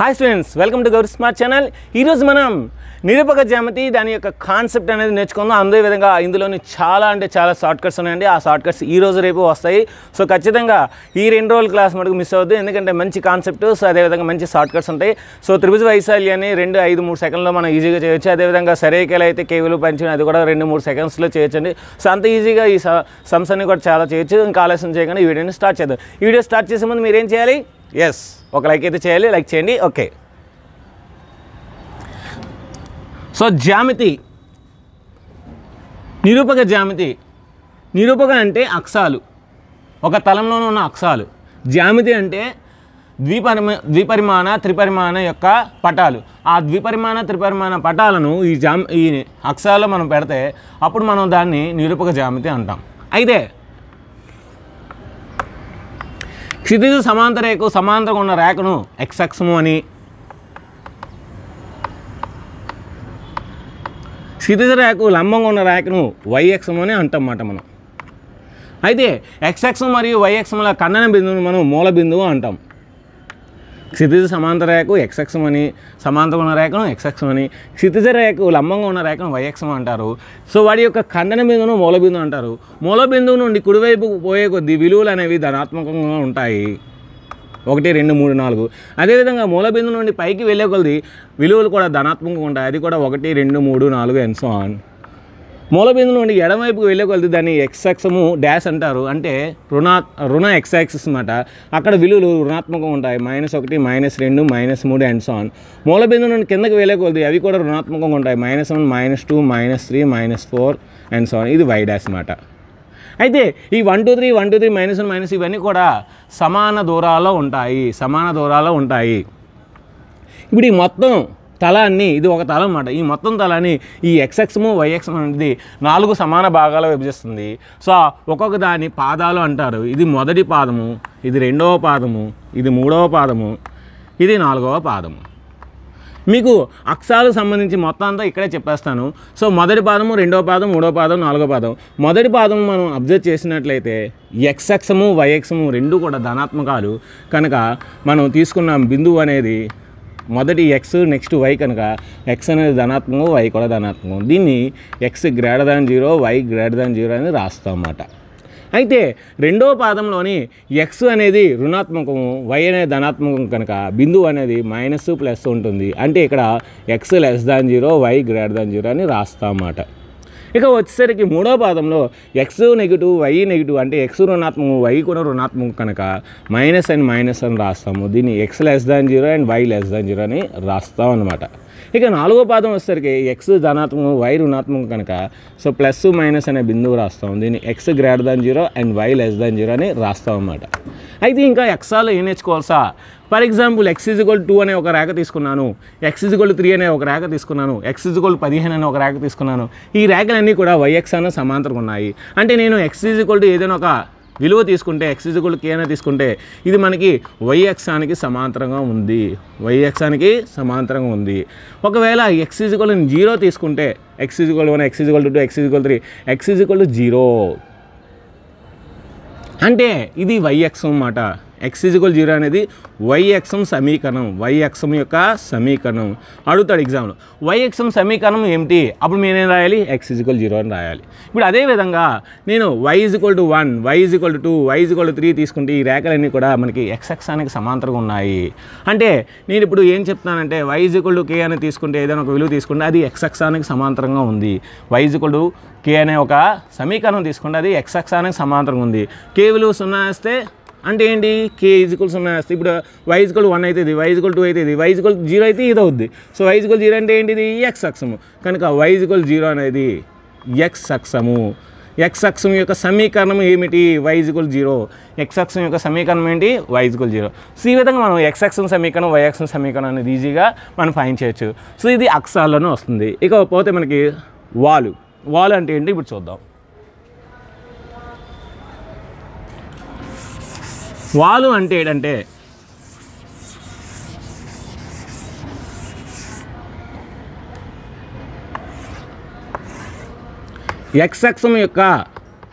hi students welcome to Gauri smart channel ఈరోజు మనం నిరూపక జ్యామితి దాని యొక్క కాన్సెప్ట్ అనేది నేర్చుకుందాం అదే విధంగా ఇందులోని చాలా అంటే చాలా షార్ట్ కట్స్ ఉన్నాయండి ఆ షార్ట్ కట్స్ ఈ రోజు రేపు వస్తాయి సో ఖచ్చితంగా ఈ రెండు రోజుల క్లాస్ మటుకు మిస్ అవ్వద్దు ఎందుకంటే మంచి కాన్సెప్ట్ సో అదేవిధంగా మంచి షార్ట్ కట్స్ ఉంటాయి సో త్రిభుజ వైశాల్యాన్ని రెండు ఐదు మూడు సెకండ్లో మనం ఈజీగా చేయొచ్చు అదేవిధంగా సరేకేలు అయితే కేవలం పంచిన అది కూడా రెండు మూడు సెకండ్స్లో చేయొచ్చండి సో అంత ఈజీగా ఈ సమ్స్ అన్ని కూడా చాలా చేయొచ్చు ఇంకా ఆలస్యం చేయకుండా ఈ వీడియోని స్టార్ట్ చేద్దాం ఈ వీడియో స్టార్ట్ చేసే ముందు మీరు ఏం చేయాలి ఎస్ ఒక లైక్ అయితే చేయాలి లైక్ చేయండి ఓకే సో జ్యామితి నిరూపక జ్యామితి నిరూపక అంటే అక్షాలు ఒక తలంలోనే ఉన్న అక్షాలు జ్యామితి అంటే ద్విపరిమ ద్విపరిమాణ త్రిపరిమాణ యొక్క పటాలు ఆ ద్విపరిమాణ త్రిపరిమాణ పటాలను ఈ జామ్ ఈ అక్షరాల్లో మనం పెడితే అప్పుడు మనం దాన్ని నిరూపక జ్యామితి అంటాం అయితే క్షితిజ సమాంతర రేఖకు సమాంతరంగా ఉన్న రేఖను ఎక్స్ అక్షము అని క్షితిజ రేఖకు లంబంగా ఉన్న రేఖను వై అక్షము అని అంటాం అన్నమాట మనం అయితే ఎక్స్ అక్షం మరియు వై అక్షముల ఖండన బిందువును మనం మూల బిందువు అంటాం క్షితిజ సమాంతర రేఖకు ఎక్స్ అక్షం అని సమాంతరంగా ఉన్న రేఖను ఎక్స్ అక్షం అని క్షితిజ రేఖకు లంబంగా ఉన్న రేఖను వై అక్షం అంటారు సో వాడి యొక్క ఖండన బిందువును మూల బిందువు అంటారు మూల బిందువు నుండి కుడివైపుకు పోయే కొద్దీ విలువలు అనేవి ధనాత్మకంగా ఉంటాయి ఒకటి రెండు మూడు నాలుగు అదేవిధంగా మూల బిందువు నుండి పైకి వెళ్ళే కొలది విలువలు కూడా ధనాత్మకంగా ఉంటాయి అది కూడా ఒకటి రెండు మూడు నాలుగు అండ్ సో ఆన్ మూల బిందువు నుండి ఎడమవైపుకి వెళ్ళే కొలది దాన్ని ఎక్స్ అక్షము డాష్ అంటారు అంటే రుణా రుణ ఎక్స్ యాక్సిస్ అనమాట అక్కడ విలువలు రుణాత్మకంగా ఉంటాయి మైనస్ ఒకటి మైనస్ రెండు మైనస్ మూడు అండ్ సో ఆన్ మూల బిందువు నుండి కిందకి వెళ్ళే కొలది అవి కూడా రుణాత్మకంగా ఉంటాయి minus one minus two minus three minus four and so on ఇది వై డాష్ అనమాట అయితే ఈ one two three one two three minus one minus ఇవన్నీ కూడా సమాన దూరాల్లో ఉంటాయి సమాన దూరాల్లో ఉంటాయి ఇప్పుడు ఈ మొత్తం తలాన్ని ఇది ఒక తలం అన్నమాట ఈ మొత్తం తలాన్ని ఈ ఎక్స్ఎక్స్ము వైఎక్స్ఎం అనేది నాలుగు సమాన భాగాలు విభజిస్తుంది సో ఒక్కొక్క దాని పాదాలు అంటారు ఇది మొదటి పాదము ఇది రెండవ పాదము ఇది మూడవ పాదము ఇది నాలుగవ పాదము మీకు అక్షరాలకు సంబంధించి మొత్తం అంతా ఇక్కడే చెప్పేస్తాను సో మొదటి పాదము రెండవ పాదం మూడవ పాదం నాలుగో పాదం మొదటి పాదం మనం అబ్జర్వ్ చేసినట్లయితే ఎక్సెక్సము వైఎక్సము రెండు కూడా ధనాత్మకాలు కనుక మనం తీసుకున్న బిందువు అనేది మొదటి ఎక్స్ నెక్స్ట్ వై కనుక ఎక్స్ అనేది ధనాత్మకం వై కూడా ధనాత్మకం దీన్ని X greater than zero Y greater than zero అని రాస్తాం అన్నమాట అయితే రెండవ పాదంలోని ఎక్స్ అనేది రుణాత్మకము వై అనేది ధనాత్మకం కనుక బిందువు అనేది మైనస్ ప్లస్ ఉంటుంది అంటే ఇక్కడ X less than zero Y greater than zero అని రాస్తాం అన్నమాట ఇక వచ్చేసరికి మూడో పాదంలో ఎక్స్ నెగిటివ్ వై నెగిటివ్ అంటే ఎక్స్ రుణాత్మకం వై కూడా రుణాత్మకం కనుక మైనస్ అండ్ మైనస్ అని రాస్తాము దీన్ని X less than zero and Y less than zero అని రాస్తాం అనమాట ఇక నాలుగో పాదం వచ్చేసరికి ఎక్స్ ధనాత్మకం వై రుణాత్మకం కనుక సో ప్లస్ మైనస్ అనే బిందువు రాస్తాం దీన్ని X greater than zero and Y less than zero అని రాస్తాం అన్నమాట అయితే ఇంకా ఎక్సాలో ఏం నేర్చుకోవాల్సా for example X is equal two అనే ఒక రేఖ తీసుకున్నాను ఎక్స్ ఇజిగోల్ త్రీ అనే ఒక రేఖ తీసుకున్నాను ఎక్స్ ఇజిగోల్ పదిహేను అనే ఒక రేఖ తీసుకున్నాను ఈ రేఖలన్నీ కూడా వైఎక్స్ అన్న సమాంతరంగా ఉన్నాయి అంటే నేను ఎక్స్ ఇజిగోల్ టు ఏదైనా ఒక విలువ తీసుకుంటే ఎక్స్ ఇజిగోల్ కే అనేది తీసుకుంటే ఇది మనకి వై అక్షానికి సమాంతరంగా ఉంది వై అక్షానికి సమాంతరంగా ఉంది ఒకవేళ ఎక్స్ ఇజిగోల్ జీరో తీసుకుంటే X is equal one X is equal two X is equal three X is equal zero అంటే ఇది వై అక్షం అన్నమాట ఎక్స్ ఇజికల్ జీరో అనేది వై అక్షం సమీకరణం వై అక్షం యొక్క సమీకరణం అడుగుతాడు ఎగ్జామ్లో వై అక్షం సమీకరణం ఏమిటి అప్పుడు నేనేం రాయాలి ఎక్స్ ఇజికల్ జీరో అని రాయాలి ఇప్పుడు అదే విధంగా నేను Y is equal to one Y is equal to two Y is equal to three తీసుకుంటే ఈ రేఖలన్నీ కూడా మనకి ఎక్స్ అక్షానికి సమాంతరంగా ఉన్నాయి అంటే నేను ఇప్పుడు ఏం చెప్తానంటే వై ఇజికల్ టు కే అని తీసుకుంటే ఏదైనా ఒక విలువ తీసుకుంటే అది ఎక్స్ అక్షానికి సమాంతరంగా ఉంది వై ఇజికల్ టు కే అనే ఒక సమీకరణం తీసుకుంటే అది ఎక్స్ అక్షానికి సమాంతరంగా ఉంది కే విలువ సున్నా వేస్తే అంటే ఏంటి కే ఈజ్వల్ సున్నా వేస్తే ఇప్పుడు వై ఈజ్వల్ వన్ అయితే ఇది వై ఈజ్వల్ టూ అయితే ఇది వై ఈజ్వల్ జీరో అయితే ఇది అవుద్ది సో వై ఈజ్వల్ జీరో అంటే ఏంటిది ఎక్స్ అక్షము కనుక వై ఈజ్వల్ జీరో అనేది ఎక్స్ అక్షము ఎక్స్ అక్షం యొక్క సమీకరణం ఏమిటి వై ఈజ్వల్ జీరో ఎక్స్ అక్షం యొక్క సమీకరణం ఏంటి వై ఈజ్వల్ జీరో సో ఈ విధంగా మనం ఎక్స్ అక్షం సమీకరణం వై అక్షం సమీకరణం అనేది ఈజీగా మనం ఫైన్ చేయొచ్చు సో ఇది అక్షరాల్లోనే వస్తుంది ఇక పోతే మనకి వాలు వాలు అంటే ఏంటి ఇప్పుడు చూద్దాం వాలు అంటే ఏంటంటే ఎక్స్ అక్షం యొక్క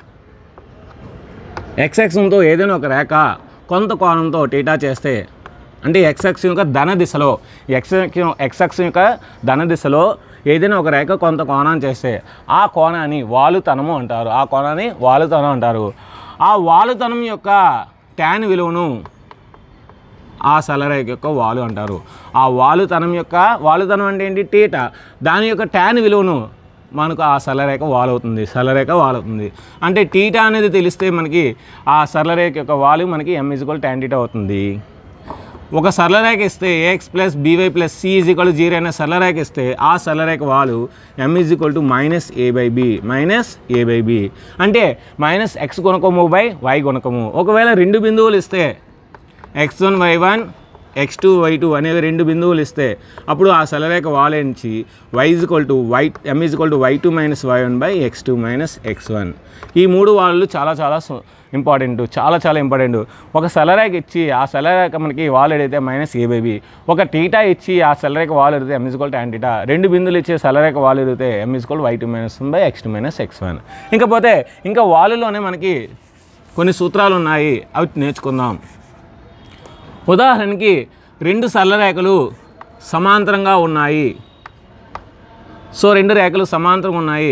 ఎక్స్ అక్షంతో ఏదైనా ఒక రేఖ కొంత కోణంతో టీటా చేస్తే అంటే ఎక్స్ అక్షం యొక్క ధన దిశలో ఎక్స్ అక్షం ఎక్స్ అక్షం యొక్క ధన దిశలో ఏదైనా ఒక రేఖ కొంత కోణాన్ని చేస్తే ఆ కోణాన్ని వాలుతనము అంటారు ఆ కోణాన్ని వాలుతనం అంటారు ఆ వాలుతనం యొక్క ట్యాన్ విలువను ఆ సలరేఖ యొక్క వాలు అంటారు ఆ వాలుతనం యొక్క వాలుతనం అంటే ఏంటి టీట దాని యొక్క ట్యాన్ విలువను మనకు ఆ సరళరేఖ వాలు అవుతుంది సరళరేఖ వాలు అవుతుంది అంటే టీటా అనేది తెలిస్తే మనకి ఆ సరళరేఖ యొక్క వాలు మనకి ఎం ఇజికల్ ట్యాన్ టీటా అవుతుంది ఒక సరళరేఖ ఇస్తే A X plus B Y plus C is equal zero అనే సరళరేఖ ఇస్తే ఆ సరళరేఖ వాలు M is equal to minus A by B minus A by B అంటే మైనస్ ఎక్స్ గుణకము బై వై గుణకము ఒకవేళ రెండు బిందువులు ఇస్తే X one why one X two why two అనేవి రెండు బిందువులు ఇస్తే అప్పుడు ఆ సరళరేఖ వాలేంచి Y is equal to Y M is equal to why two minus why one by X two minus X one ఈ మూడు వాళ్ళు చాలా చాలా ఇంపార్టెంట్ చాలా చాలా ఇంపార్టెంట్ ఒక సలరేఖ ఇచ్చి ఆ సలరేఖ మనకి వాల్ ఎడితే మైనస్ ఏ బేబీ ఒక టీటా ఇచ్చి ఆ సలరేఖ వాల్ ఎడితే ఎం ఇజ్వల్ టు టీటా రెండు బిందులు ఇచ్చి సలరేఖ వాల్ ఎడితే M is equal Y two minus one by X two minus X one ఇంకపోతే ఇంకా వాలులోనే మనకి కొన్ని సూత్రాలు ఉన్నాయి అవి నేర్చుకుందాం ఉదాహరణకి రెండు సరళరేఖలు సమాంతరంగా ఉన్నాయి సో రెండు రేఖలు సమాంతరంగా ఉన్నాయి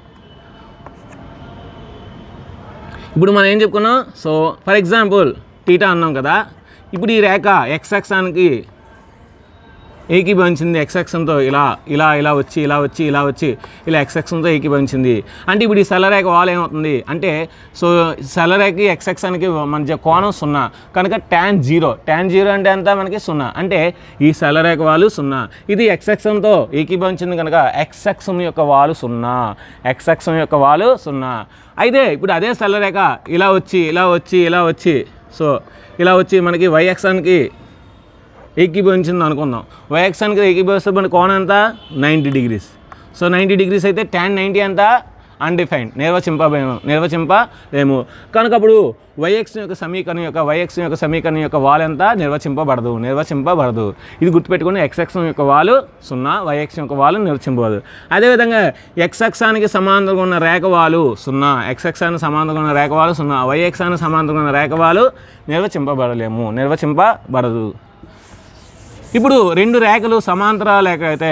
ఇప్పుడు మనం ఏం చెప్పుకున్నాం సో ఫర్ ఎగ్జాంపుల్ టీటా అన్నాం కదా ఇప్పుడు ఈ రేఖ ఎక్స్ అక్షానికి ఏకీభవించింది ఎక్స్ అక్షంతో ఇలా ఇలా ఇలా వచ్చి ఇలా వచ్చి ఇలా వచ్చి ఇలా ఎక్స్ అక్షంతో ఏకీభవించింది అంటే ఇప్పుడు ఈ సరళరేఖ వాల్ ఏమవుతుంది అంటే సో సరళరేఖకి ఎక్స్ అక్షానికి మధ్య కోణం సున్నా కనుక ట్యాన్ జీరో ట్యాన్ జీరో అంటే ఎంత మనకి సున్నా అంటే ఈ సరళరేఖ వాలు సున్నా ఇది ఎక్స్ అక్షంతో ఏకీభవించింది కనుక ఎక్స్ అక్షం యొక్క వాలు సున్నా ఎక్స్ అక్షం యొక్క వాలు సున్నా అయితే ఇప్పుడు అదే సరళరేఖ ఇలా వచ్చి ఇలా వచ్చి ఇలా వచ్చి సో ఇలా వచ్చి మనకి వై అక్షానికి ఏకీభవించింది అనుకుందాం వైఎక్సానికి ఏకీభవిస్తే మన కోణం ఎంత ninety degrees so ninety degrees అయితే ట్యాన్ నైంటీ ఎంత అన్డిఫైన్డ్ నిర్వచింపలేము నిర్వచింపలేము కనుక అప్పుడు వైఎక్స్ యొక్క సమీకరణం యొక్క వైఎక్స్ యొక్క సమీకరణం యొక్క వాల్ ఎంత నిర్వచింపబడదు నిర్వచింపబడదు ఇది గుర్తుపెట్టుకుని ఎక్స్ఎక్స్ యొక్క వాలు సున్నా వైఎక్స్ యొక్క వాలు నిర్వచింపబడదు అదేవిధంగా ఎక్స్ఎక్సానికి సమాంతరంగా ఉన్న రేఖ వాలు సున్నా ఎక్స్ఎక్సానికి సమాంతరంగా ఉన్న రేఖ వాలు సున్నా వైఎక్సానికి సమాంతరంగా ఉన్న రేఖ వాలు నిర్వచింపబడలేము నిర్వచింపబడదు ఇప్పుడు రెండు రేఖలు సమాంతర రేఖ అయితే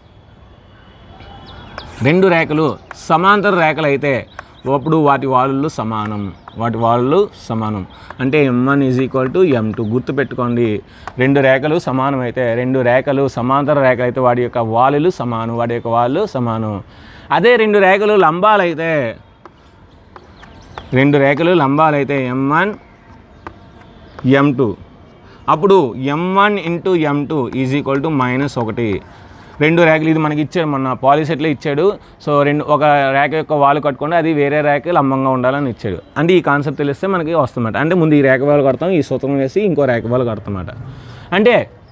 రెండు రేఖలు సమాంతర రేఖలు అయితే అప్పుడు వాటి వాళ్ళు సమానం వాటి వాళ్ళు సమానం అంటే ఎం one is equal to M two గుర్తుపెట్టుకోండి రెండు రేఖలు సమానం అయితే రెండు రేఖలు సమాంతర రేఖలు అయితే వాటి యొక్క వాలులు సమానం వాటి యొక్క వాళ్ళు సమానం అదే రెండు రేఖలు లంబాలైతే రెండు రేఖలు లంబాలైతే ఎం వన్ ఎం టూ అప్పుడు ఎం one into M two is equal to minus ఒకటి రెండు రేఖలు ఇది మనకి ఇచ్చాడు మొన్న పాలిసెట్లో ఇచ్చాడు సో రెండు ఒక రేఖ యొక్క వాలు కట్టుకుంటే అది వేరే రేఖ లంబంగా ఉండాలని ఇచ్చాడు అంటే ఈ కాన్సెప్ట్ తెలిస్తే మనకి వస్తుందన్నమాట అంటే ముందు ఈ రేఖ వాళ్ళు కడతాం ఈ సూత్రం వేసి ఇంకో రేఖ వాళ్ళు కడతామన్నమాట అంటే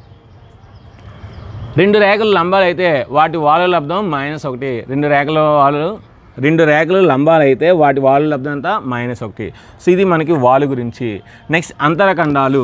రెండు రేఖలు లంబాలు అయితే వాటి వాలు లబ్ధం మైనస్ ఒకటి రెండు రేఖల వాలు రెండు రేఖలు లంబాలు అయితే వాటి వాలు లబ్ధం అంతా మైనస్ ఒకటి సో ఇది మనకి వాలు గురించి నెక్స్ట్ అంతరఖండాలు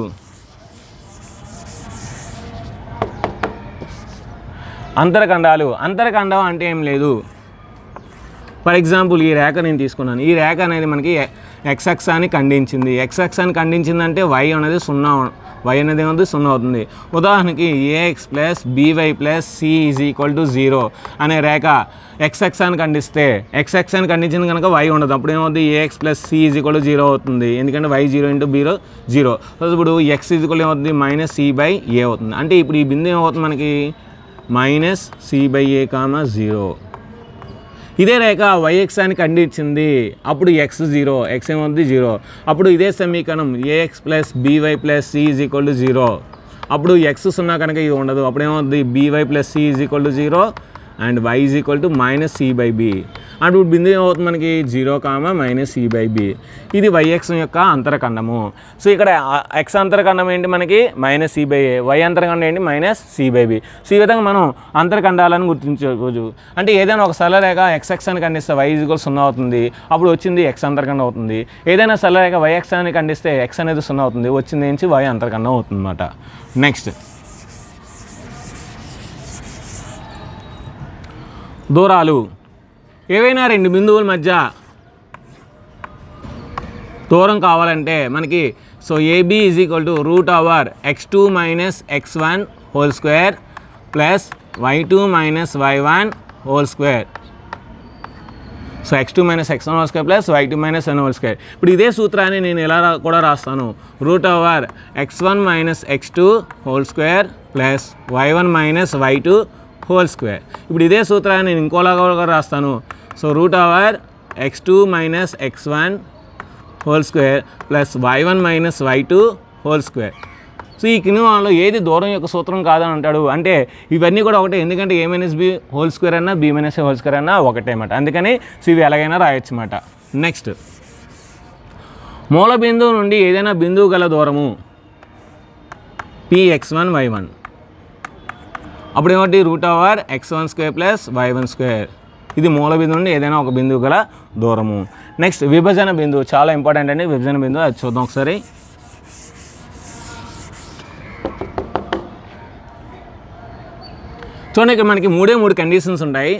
అంతరఖండాలు అంతరఖండం అంటే ఏం లేదు ఫర్ ఎగ్జాంపుల్ ఈ రేఖ నేను తీసుకున్నాను ఈ రేఖ అనేది మనకి ఎక్స్ అక్షాన్ని ఖండించింది ఎక్స్ అక్షాన్ని ఖండించిందంటే వై అనేది సున్నా వై అనేది ఏమవుతుంది సున్నా అవుతుంది ఉదాహరణకి A X plus B Y plus C is equal to zero అనే రేఖ ఎక్స్ అక్షాన్ని ఖండిస్తే ఎక్స్ అక్షాన్ని ఖండించింది కనుక వై ఉండదు అప్పుడు ఏమవుతుంది A X plus C is equal to zero అవుతుంది ఎందుకంటే వై జీరో ఇంటూ బీరో జీరో సో ఇప్పుడు ఎక్స్ ఈజ్ ఈక్వల్ ఏమవుతుంది మైనస్ సి బై ఏ అవుతుంది అంటే ఇప్పుడు ఈ బిందు ఏమవుతుంది మనకి minus C by A comma zero ఇదే రేఖ వైఎక్స్ అని ఖండించింది అప్పుడు ఎక్స్ జీరో ఎక్స్ ఏమవుతుంది జీరో అప్పుడు ఇదే సమీకరణం A X plus B Y plus C is equal to zero అప్పుడు ఎక్స్ సున్నా కనుక ఇది ఉండదు అప్పుడు ఏమవుతుంది B Y plus C is equal to zero and Y is equal to minus C by B అటు బిందు ఏమవుతుంది మనకి zero comma minus C by B ఇది వైఎక్స్ యొక్క అంతరఖండము సో ఇక్కడ ఎక్స్ అంతరఖండం ఏంటి మనకి minus C by A Y అంతరఖండం ఏంటి minus C by B so ఈ విధంగా మనం అంతరఖండాలను గుర్తించుకోవచ్చు అంటే ఏదైనా ఒక సరళరేఖ ఎక్స్ ఎక్స్ అని ఖండిస్తే వై ఈజ్వల్ సున్నా అవుతుంది అప్పుడు వచ్చింది ఎక్స్ అంతరఖండం అవుతుంది ఏదైనా సరళరేఖ వై ఎక్స్ అని ఖండిస్తే ఎక్స్ అనేది సున్నా అవుతుంది వచ్చింది నుంచి వై అంతరఖండం అవుతుంది అనమాట నెక్స్ట్ దూరాలు ఏవైనా రెండు బిందువుల మధ్య దూరం కావాలంటే మనకి so A B is equal to root over X two minus X one whole square plus Y two minus why one whole square so X two minus X one whole square plus Y two minus one whole square ఇప్పుడు ఇదే సూత్రాన్ని నేను ఎలా రా- కూడా రాస్తాను root over X one minus X two whole square plus Y one minus why two whole square ఇప్పుడు ఇదే సూత్రాన్ని నేను ఇంకోలాగా కూడా రాస్తాను so root over X two minus X one whole square plus Y one minus why two whole square so ఈ కింద వాళ్ళలో ఏది దూరం యొక్క సూత్రం కాదని అంటాడు అంటే ఇవన్నీ కూడా ఒకటే ఎందుకంటే A minus B whole square అన్నా బి మైనస్ హోల్ స్క్వేర్ అన్నా ఒకటే అన్నమాట అందుకని సో ఇవి ఎలాగైనా రాయొచ్చు అన్నమాట నెక్స్ట్ మూల బిందువు నుండి ఏదైనా బిందువు గల దూరము పిఎక్స్ వన్ వై వన్ అప్పుడు ఏమిటి root over X one square plus Y one square ఇది మూల బిందువు నుండి ఏదైనా ఒక బిందువు గల దూరము నెక్స్ట్ విభజన బిందువు చాలా ఇంపార్టెంట్ అండి విభజన బిందువు అది చూద్దాం ఒకసారి చూడండి ఇక్కడ మనకి మూడే మూడు కండిషన్స్ ఉంటాయి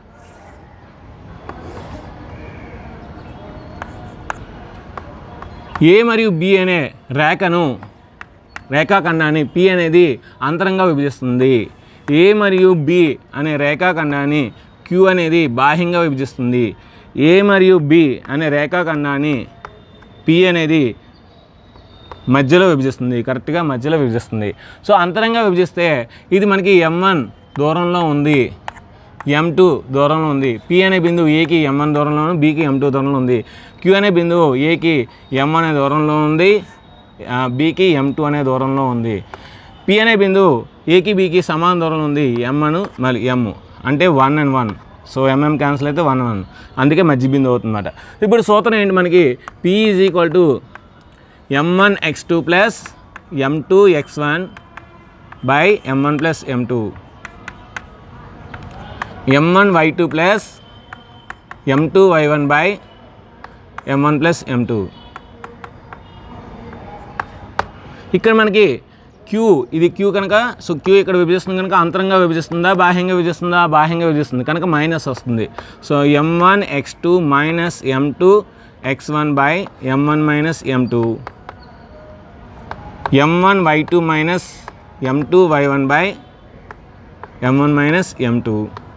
ఏ మరియు బి అనే రేఖను రేఖాఖండాన్ని పి అనేది అంతరంగా విభజిస్తుంది ఏ మరియు బి అనే రేఖాఖండాన్ని క్యూ అనేది బాహ్యంగా విభజిస్తుంది ఏ మరియు బి అనే రేఖాఖండాన్ని పి అనేది మధ్యలో విభజిస్తుంది కరెక్ట్గా మధ్యలో విభజిస్తుంది సో అంతరంగా విభజిస్తే ఇది మనకి ఎం వన్ దూరంలో ఉంది ఎం టూ దూరంలో ఉంది పి అనే బిందువు ఏకి ఎం వన్ దూరంలోను బికి ఎం టూ దూరంలో ఉంది క్యూ అనే బిందువు ఏకి ఎం అనే దూరంలో ఉంది ఆ, బికి ఎం టూ అనే దూరంలో ఉంది పి అనే బిందువు ఏకి బికి సమాన దూరంలో ఉంది ఎం అను మళ్ళీ ఎమ్ అంటే one and one so M M cancel అయితే వన్ వన్ అందుకే మధ్య బిందువు అవుతుందన్నమాట ఇప్పుడు సూత్రం ఏంటి మనకి P is equal to M one X two plus M two X one by M one plus M two M one why two plus M two why one by M one plus M two ఇక్కడ మనకి queue ఇది queue కనుక so Q ఇక్కడ విభజిస్తుంది కనుక అంతరంగా విభజిస్తుందా బాహ్యంగా విభజిస్తుందా బాహ్యంగా విభజిస్తుంది కనుక మైనస్ వస్తుంది so M one X two minus M two X one by M one minus M two M one why two minus M two why one by M one minus M two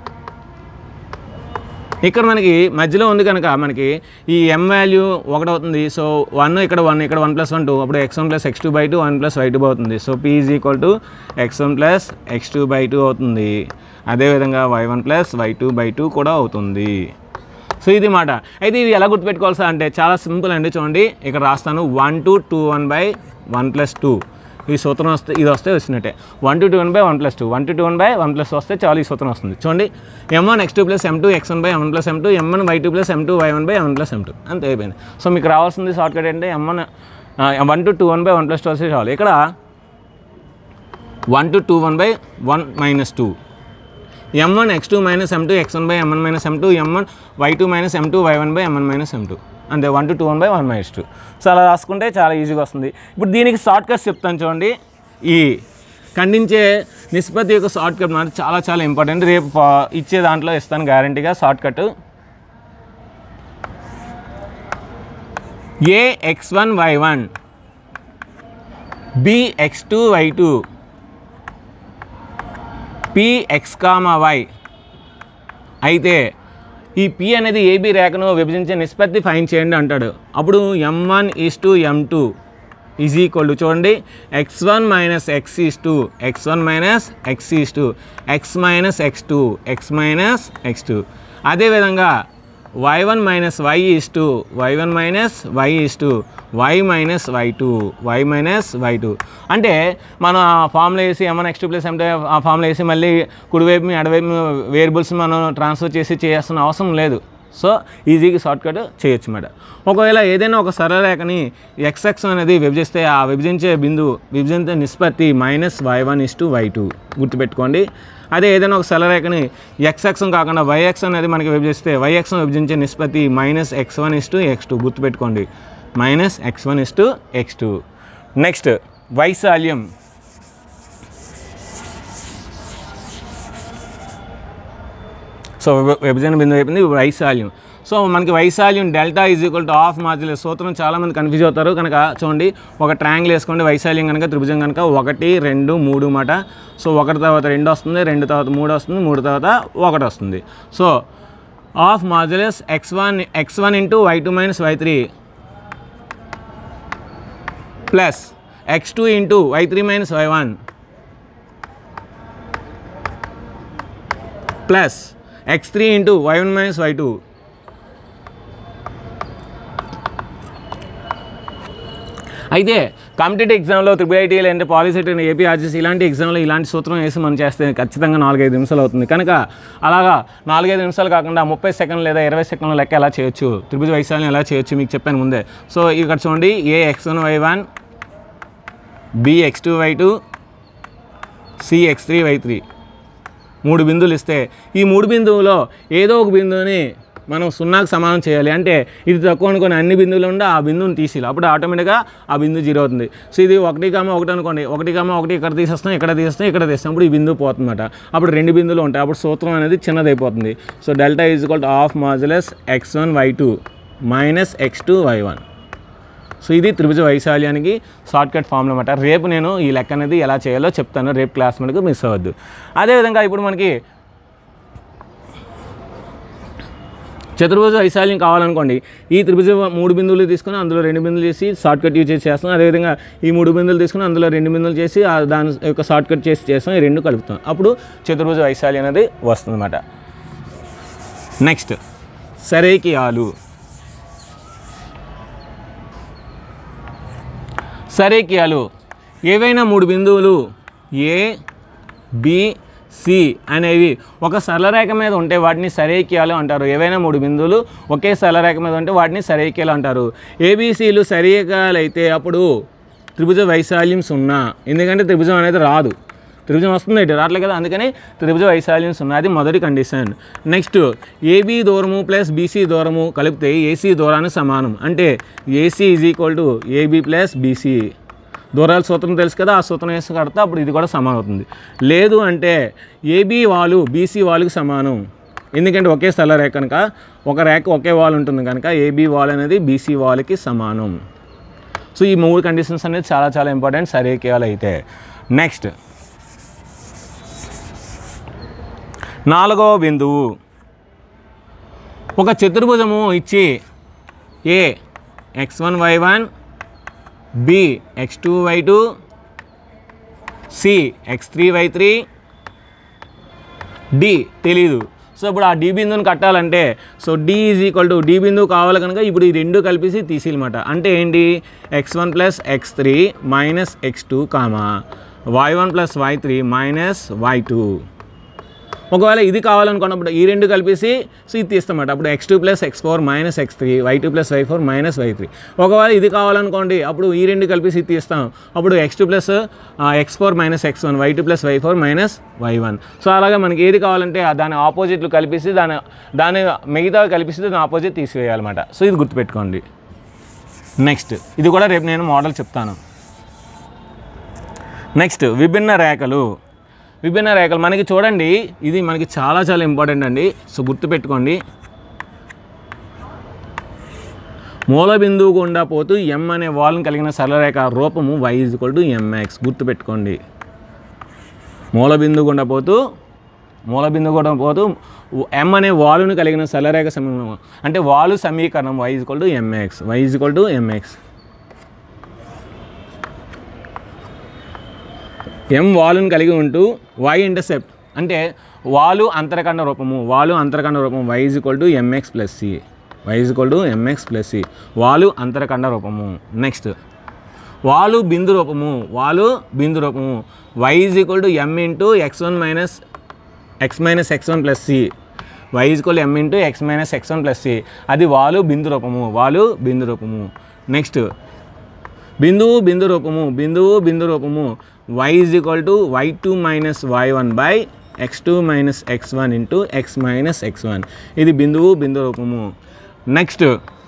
ఇక్కడ మనకి మధ్యలో ఉంది కనుక మనకి ఈ ఎం value ఒకటి అవుతుంది so one ఇక్కడ వన్ ఇక్కడ వన్ ప్లస్ వన్ టూ అప్పుడు X one plus X two by two one plus Y two అవుతుంది so P is equal to X one plus X two by two అవుతుంది అదేవిధంగా why one plus Y two by two కూడా అవుతుంది so ఇది మాట అయితే ఇది ఎలా గుర్తుపెట్టుకోవాలి సార్ అంటే చాలా సింపుల్ అండి చూడండి ఇక్కడ రాస్తాను one two two one by one plus two ఈ సూత్రం వస్తే ఇది వస్తే వచ్చినట్టే one to two one by one plus two one to two one by one plus వస్తే చాలా ఈ సూత్రం వస్తుంది చూడండి M one X two plus M two X one by M one plus M two M one why two plus M two why one by M one plus M two అంతే అయిపోయింది so మీకు రావాల్సింది short cut అంటే ఎం one one to two one by one plus two వస్తే చాలు ఇక్కడ one to two one by one minus two M one X two minus M two X one by M one minus M two M one why two minus M two why one by M one minus M two అంతే one to two one by one minus two so అలా రాసుకుంటే చాలా ఈజీగా వస్తుంది ఇప్పుడు దీనికి short cuts చెప్తాను చూడండి ఈ ఖండించే నిష్పత్తి యొక్క షార్ట్ కట్ మాత్రం చాలా చాలా ఇంపార్టెంట్ రేపు పా- ఇచ్చే దాంట్లో ఇస్తాను గ్యారంటీగా short cut A x one why one B x two why two P x comma y అయితే ఈ పి అనేది ఏబి రేఖను విభజించే నిష్పత్తి ఫైన్ చేయండి అంటాడు అప్పుడు ఎం one is to M two is equal to చూడండి x one minus x is to X one minus x is to x minus X two x minus X two అదేవిధంగా why one minus y is to why one minus y is to y minus why two y minus why two అంటే మనం ఆ ఫామ్లో వేసి ఏమైనా next place అంటే ఆ ఫామ్లో వేసి మళ్ళీ కుడివైపు ఎడవైపు వేరియబుల్స్ మనం ట్రాన్స్ఫర్ చేసి చేయాల్సిన అవసరం లేదు సో ఈజీగా షార్ట్ కట్ చేయొచ్చు మేడం ఒకవేళ ఏదైనా ఒక సరళరేఖని ఎక్స్ఎక్స్ అనేది విభజిస్తే ఆ విభజించే బిందువు విభజించే నిష్పత్తి minus why one is to why two గుర్తుపెట్టుకోండి అదే ఏదైనా ఒక సరళరేఖని ఎక్స్ఎక్స్ కాకుండా వైఎక్స్ అనేది మనకి విభజిస్తే వైఎక్స్ విభజించే నిష్పత్తి minus X one is to x two గుర్తుపెట్టుకోండి minus X one is to x two next వైశాల్యం సో విభ- విభజన బిందువు అయిపోయింది వైశాల్యం సో మనకి వైశాల్యం delta is equal to half modulus సూత్రం చాలామంది కన్ఫ్యూజ్ అవుతారు కనుక చూడండి ఒక ట్రయాంగిల్ వేసుకోండి వైశాల్యం కనుక త్రిభుజం కనుక ఒకటి రెండు మూడు మాట సో ఒకటి తర్వాత రెండు వస్తుంది రెండు తర్వాత మూడు వస్తుంది మూడు తర్వాత ఒకటి వస్తుంది so half modulus x one x one into y two minus y three plus X two into y three minus why one plus x three into y one minus why two అయితే competitive ఎగ్జామ్లో triple IIT లేదంటే POLYCET AP RGC ఇలాంటి ఎగ్జామ్లో ఇలాంటి సూత్రం వేసి మనం చేస్తే ఖచ్చితంగా నాలుగైదు నిమిషాలు అవుతుంది కనుక అలాగా నాలుగైదు నిమిషాలు కాకుండా ముప్పై సెకండ్లు లేదా ఇరవై సెకండ్ల లెక్క ఎలా చేయొచ్చు త్రిభుజ వైశాల్యం ఎలా చేయొచ్చు మీకు చెప్పాను ముందే సో ఇక్కడ చూడండి A x one why one B x two why two C x three y three మూడు బిందువులు ఇస్తే ఈ మూడు బిందువులో ఏదో ఒక బిందువుని మనం సున్నాకు సమానం చేయాలి అంటే ఇది తక్కువ అనుకోని అన్ని బిందువులు ఉండి ఆ బిందువుని తీసేయాలి అప్పుడు ఆటోమేటిక్గా ఆ బిందువు జీరో అవుతుంది సో ఇది ఒకటి కామ ఒకటి అనుకోండి ఒకటి కామ ఒకటి ఇక్కడ తీసేస్తాం ఇక్కడ తీసేస్తాం ఇక్కడ తీస్తాం అప్పుడు ఈ బిందువు పోతుందన్నమాట అప్పుడు రెండు బిందువులు ఉంటాయి అప్పుడు సూత్రం అనేది చిన్నదైపోతుంది so delta is equal to half modulus x one why two minus X two why one so ఇది త్రిభుజ వైశాల్యానికి షార్ట్కట్ ఫామ్లో అనమాట రేపు నేను ఈ లెక్క అనేది ఎలా చేయాలో చెప్తాను రేపు క్లాస్ మనకు మిస్ అవ్వద్దు అదేవిధంగా ఇప్పుడు మనకి చతుర్భుజ వైశాల్యం కావాలనుకోండి ఈ త్రిభుజ మూడు బిందువులు తీసుకుని అందులో రెండు బిందులు చేసి షార్ట్ కట్ యూజ్ చేసి చేస్తాం అదేవిధంగా ఈ మూడు బిందువులు తీసుకుని అందులో రెండు బిందువులు చేసి ఆ దాని యొక్క షార్ట్ కట్ చేసి చేస్తాం ఈ రెండు కలుపుతాం అప్పుడు చతుర్భుజ వైశాల్యం అనేది వస్తుందన్నమాట నెక్స్ట్ సరేకియాలు సరేకియాలు ఏవైనా మూడు బిందువులు ఏ బి సి అనేవి ఒక సరళరేఖ మీద ఉంటే వాటిని సరేకియాలు అంటారు ఏవైనా మూడు బిందువులు ఒకే సరళరేఖ మీద ఉంటే వాటిని సరేకియాలు అంటారు ఏబిసిలు సరేకాలు అయితే అప్పుడు త్రిభుజ వైశాల్యం సున్నా ఎందుకంటే త్రిభుజం అనేది రాదు త్రిభుజం వస్తుంది ఇటు రావట్లేదు కదా అందుకని త్రిభుజ వైశాల్యం సున్నా అది మొదటి కండిషన్ నెక్స్ట్ ఏబీ దూరము ప్లస్ బీసీ దూరము కలిపితే ఏసీ దూరానికి సమానం అంటే AC is equal to AB plus BC దూరాల సూత్రం తెలుసు కదా ఆ సూత్రం వేసి కడితే అప్పుడు ఇది కూడా సమానం అవుతుంది లేదు అంటే ఏబీ వాలు బీసీ వాలుకి సమానం ఎందుకంటే ఒకే స్థల రేఖ కనుక ఒక రేఖ ఒకే వాల్ ఉంటుంది కనుక ఏబీ వాల్ అనేది బీసీ వాల్కి సమానం సో ఈ మూడు కండిషన్స్ అనేది చాలా చాలా ఇంపార్టెంట్ సరే కేవలం అయితే నెక్స్ట్ నాలుగవ బిందువు ఒక చతుర్భుజము ఇచ్చి A x one why one B x two why two C x three y three D తెలీదు సో ఇప్పుడు ఆ డి బిందువుని కట్టాలంటే so D is equal to D బిందువు కావాలి కనుక ఇప్పుడు ఈ రెండు కలిపేసి తీసేయమాట అంటే ఏంటి x one plus x three minus X two comma y one plus y three minus why two ఒకవేళ ఇది కావాలనుకున్నప్పుడు ఈ రెండు కలిపేసి సో ఇది తీస్తామాట అప్పుడు x two plus x four minus x three y two plus y four minus y three ఒకవేళ ఇది కావాలనుకోండి అప్పుడు ఈ రెండు కలిపేసి ఇది తీస్తాం అప్పుడు x two plus x four minus X one why two plus y four minus why one so అలాగే మనకి ఏది కావాలంటే ఆ దాని ఆపోజిట్లు కలిపేసి దాని దాని మిగతా కలిపేసి దాని ఆపోజిట్ తీసివేయాలన్నమాట సో ఇది గుర్తుపెట్టుకోండి నెక్స్ట్ ఇది కూడా రేపు నేను మోడల్ చెప్తాను నెక్స్ట్ విభిన్న రేఖలు విభిన్న రేఖలు మనకి చూడండి ఇది మనకి చాలా చాలా ఇంపార్టెంట్ అండి సో గుర్తుపెట్టుకోండి మూల బిందువు గుండా పోతూ ఎం అనే వాల్ని కలిగిన సరళరేఖ రూపము y is equal to m x గుర్తుపెట్టుకోండి మూల బిందువు గుండా పోతూ మూల బిందువు గుండా పోతూ ఎం అనే వాలును కలిగిన సరళరేఖ సమీకరణం అంటే వాలు సమీకరణం y is equal to m x y is equal to m x m వాలును కలిగి ఉంటూ వై ఇంటర్సెప్ట్ అంటే వాలు అంతరఖండ రూపము వాలు అంతరఖండ రూపం y is equal to m x plus c y is equal to m x plus c వాలు అంతరఖండ రూపము నెక్స్ట్ వాలు బిందు రూపము వాలు బిందు రూపము y is equal to m into x one minus x minus X one plus c y is equal m into x minus X one plus c అది వాలు బిందు రూపము వాలు బిందు రూపము నెక్స్ట్ బిందువు బిందు రూపము బిందువు బిందు రూపము y is equal to why two minus why one by X two minus X one into x minus X one ఇది బిందువు బిందు రూపము నెక్స్ట్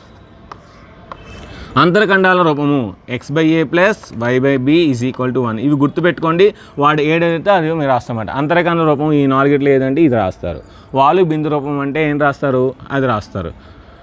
అంతరఖండాల రూపము x by a plus y by b is equal to one ఇవి గుర్తుపెట్టుకోండి వాడు ఏదైతే అది మీరు రాస్తామాట అంతరఖండ రూపం ఈ నాలుగిట్లో ఏదంటే ఇది రాస్తారు వాలు బిందు రూపం అంటే ఏం రాస్తారు అది రాస్తారు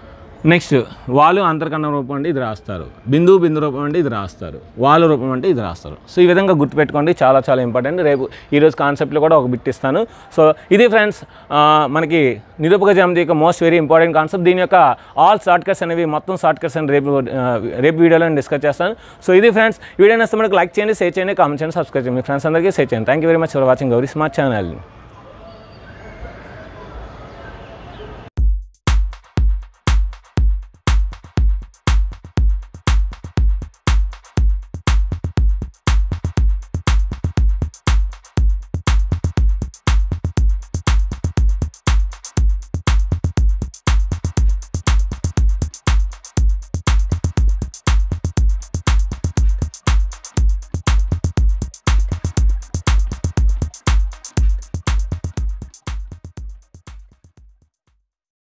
నెక్స్ట్ వాలు అంతర్కన్న రూపం అంటే ఇది రాస్తారు బిందువు బిందు రూపం అంటే ఇది రాస్తారు వాలు రూపం అంటే ఇది రాస్తారు సో ఈ విధంగా గుర్తుపెట్టుకోండి చాలా చాలా ఇంపార్టెంట్ రేపు ఈరోజు కాన్సెప్ట్లో కూడా ఒక బిట్ ఇస్తాను సో ఇది ఫ్రెండ్స్ మనకి నిరూపక జామతి యొక్క మోస్ట్ వెరీ ఇంపార్టెంట్ కాన్సెప్ట్ దీని యొక్క ఆల్ షార్ట్ కట్స్ అనేవి మొత్తం షార్ట్ కట్స్ అని రేపు ఆ, రేపు వీడియోలో నేను డిస్కస్ చేస్తాను సో ఇది ఫ్రెండ్స్ వీడియో నచ్చితే మనకు లైక్ చేయండి షేర్ చేయండి కామెంట్ చేయండి సబ్స్క్రైబ్ చేయండి మీ ఫ్రెండ్స్ అందరికీ షేర్ చేయండి thank you very much for watching Gowri smart channel